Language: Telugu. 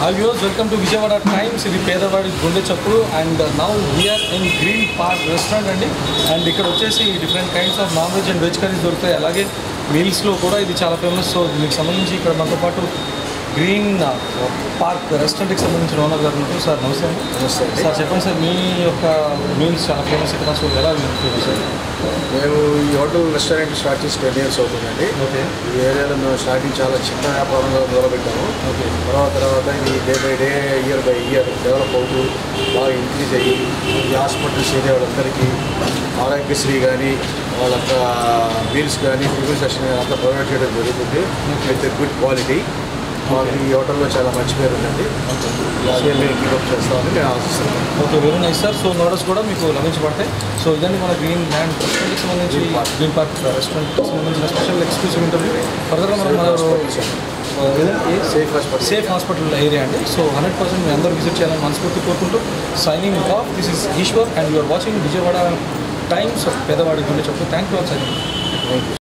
High views welcome to Vijayawada times ఇది పేదవాడి గుండె చప్పుడు and now we are in green park restaurant అండి అండ్ ఇక్కడ వచ్చేసి different kinds of non veg and veg curries దొరుకుతాయి అలాగే మీల్స్లో కూడా ఇది చాలా ఫేమస్ సో దీనికి సంబంధించి ఇక్కడ మనతో పాటు గ్రీన్ పార్క్ రెస్టారెంట్కి సంబంధించిన ఓనర్ గారు ఉన్నారు సార్ నమస్తే అండి. నమస్తే అండి. సార్ చెప్పండి సార్ మీ యొక్క మీల్స్ చాలా ఫేమస్ ఇక్కడ సో ఎలా ఫేమస్ సార్ మేము ఈ హోటల్ రెస్టారెంట్ స్టార్ట్ చేసి టెన్ ఇయర్స్ అవుతుందండి ఓకే ఈ ఏరియాలో మేము స్టార్టింగ్ చాలా చిన్న వ్యాపారంగా మొదలుపెట్టాము ఓకే తర్వాత తర్వాత ఇది day by day year by year develop అవుతూ బాగా ఇంక్రీజ్ అయ్యి ఈ హాస్పిటల్స్ ఏరియా వాళ్ళందరికీ ఆరోగ్యశ్రీ కానీ వాళ్ళ యొక్క మీల్స్ కానీ ఫుడ్ సెషన్ కానీ అంతా ప్రొవైడ్ చేయడం జరుగుతుంది విత్ గుడ్ క్వాలిటీ మాకు ఈ హోటల్లో చాలా మంచి పేరు ఉందండి ఇలాగే మేము కీపప్ చేస్తామని నేను ఆశిస్తున్నాను okay very nice sir so నోడల్స్ కూడా మీకు లభించబడతాయి సో ఇదండి మన గ్రీన్ ల్యాండ్ రెస్టారెంట్కి సంబంధించి Green Park. గ్రీన్ పార్క్ రెస్టారెంట్కి సంబంధించిన స్పెషల్ ఎక్స్క్లూసివ్ ఇంటర్వ్యూ ఫర్దర్గా మనం మన safe hospital safe hospital area అండి సో హండ్రెడ్ పర్సెంట్ మీ అందరూ విజిట్ చేయాలని మనస్ఫూర్తి కోరుకుంటూ signing off this is Ishwar and you are watching Vijayawada times of పేదవాడి గురించి చెప్పు thank you all signing thank you